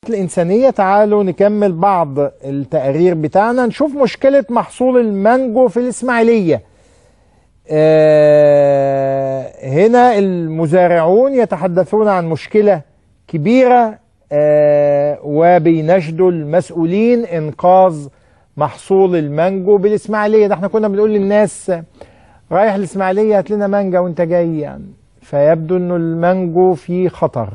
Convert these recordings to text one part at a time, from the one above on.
الإنسانية تعالوا نكمل بعض التقارير بتاعنا نشوف مشكلة محصول المانجو في الإسماعيلية آه هنا المزارعون يتحدثون عن مشكلة كبيرة آه وبيناشدوا المسؤولين إنقاذ محصول المانجو بالإسماعيلية ده احنا كنا بنقول للناس رايح الإسماعيلية هات لنا مانجا وانت جاي يعني فيبدو انه المانجو في خطر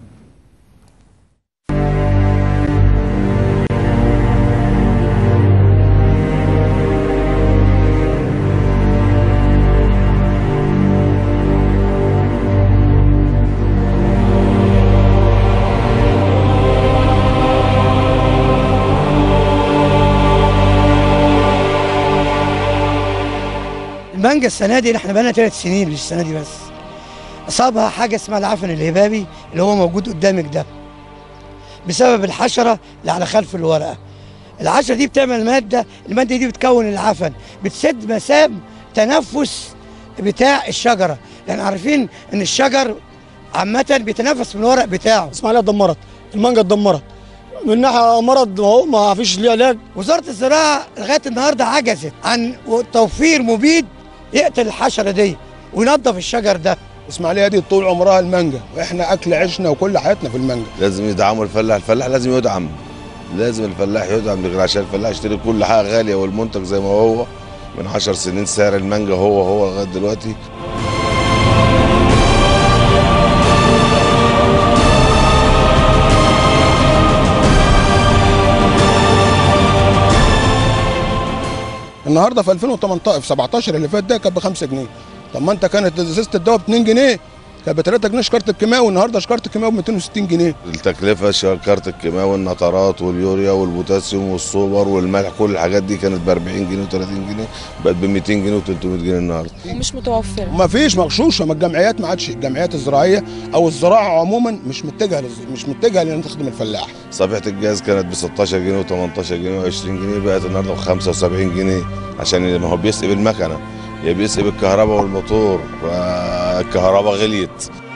المانجا السنه دي احنا بقالنا ثلاث سنين مش السنه دي بس اصابها حاجه اسمها العفن الهبابي اللي هو موجود قدامك ده بسبب الحشره اللي على خلف الورقه الحشره دي بتعمل ماده الماده دي بتكون العفن بتسد مسام تنفس بتاع الشجره لان عارفين ان الشجر عامه بيتنفس من الورق بتاعه اسماعيليه اتدمرت المانجا اتدمرت من ناحيه مرض اهو ما فيش ليه علاج وزاره الزراعه لغايه النهارده عجزت عن توفير مبيد يقتل الحشره دي وينظف الشجر ده اسماعيليه دي طول عمرها المانجا واحنا اكل عيشنا وكل حياتنا في المانجا لازم يدعموا الفلاح الفلاح لازم يدعم لازم الفلاح يدعم غير عشان الفلاح يشتري كل حاجه غاليه والمنتج زي ما هو من 10 سنين سعر المانجا هو هو لغايه دلوقتي النهارده في 2018 في 17 اللي فات ده كانت ب 5 جنيه طب ما انت كانت ازازه الدواء ب 2 جنيه كانت ب 3 جنيه شكاره الكيماوي والنهارده شكاره الكيماوي ب 260 جنيه التكلفه شكاره الكيماوي والنطرات واليوريا والبوتاسيوم والسوبر والملح كل الحاجات دي كانت ب 40 جنيه و30 جنيه بقت ب 200 جنيه و300 جنيه النهارده مش متوفره ما فيش مغشوشه ما الجمعيات ما عادش الجمعيات الزراعيه او الزراعه عموما مش متجهه للز- مش متجهه لان تخدم الفلاح صفيحه الجاز كانت ب 16 جنيه و18 جنيه و20 جنيه بقت النهارده ب 75 جنيه عشان ما هو بيسقي بالمكنه يا بيسقي بالكهرباء والموتور فالكهرباء غليت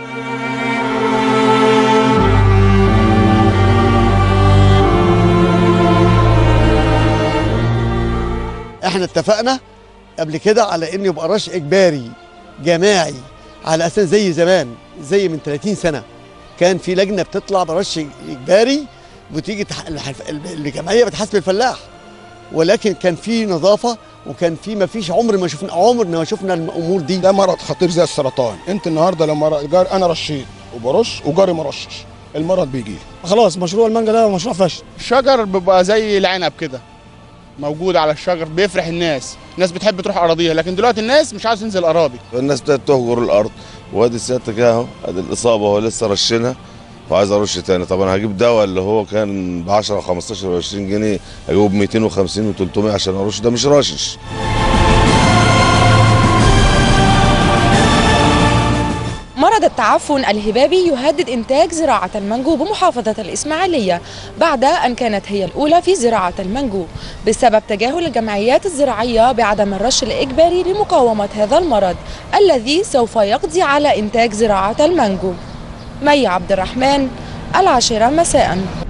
احنا اتفقنا قبل كده على ان يبقى رش اجباري جماعي على اساس زي زمان زي من 30 سنه كان في لجنه بتطلع برش اجباري وتيجي تح... الح- الجمعيه بتحاسب الفلاح ولكن كان في نظافه وكان في ما فيش عمر ما شفنا عمر ما شفنا الامور دي ده مرض خطير زي السرطان انت النهارده لو مرض جار انا رشيت وبرش وجاري ما رشش المرض بيجي لي خلاص مشروع المانجا ده مشروع فاشل الشجر بيبقى زي العنب كده موجود على الشجر بيفرح الناس الناس بتحب تروح اراضيها لكن دلوقتي الناس مش عايزه تنزل اراضي الناس ابتدت تهجر الارض وادي سيادتك اهو ادي الاصابه هو لسه رشينها وعايز ارش تاني طب انا هجيب دواء اللي هو كان ب 10 15 و 20 جنيه اجيبه ب 250 و 300 عشان ارش ده مش راشش مرض التعفن الهبابي يهدد إنتاج زراعة المانجو بمحافظة الإسماعيلية بعد أن كانت هي الأولى في زراعة المانجو بسبب تجاهل الجمعيات الزراعية بعدم الرش الإجباري لمقاومة هذا المرض الذي سوف يقضي على إنتاج زراعة المانجو مي عبد الرحمن العاشرة مساءً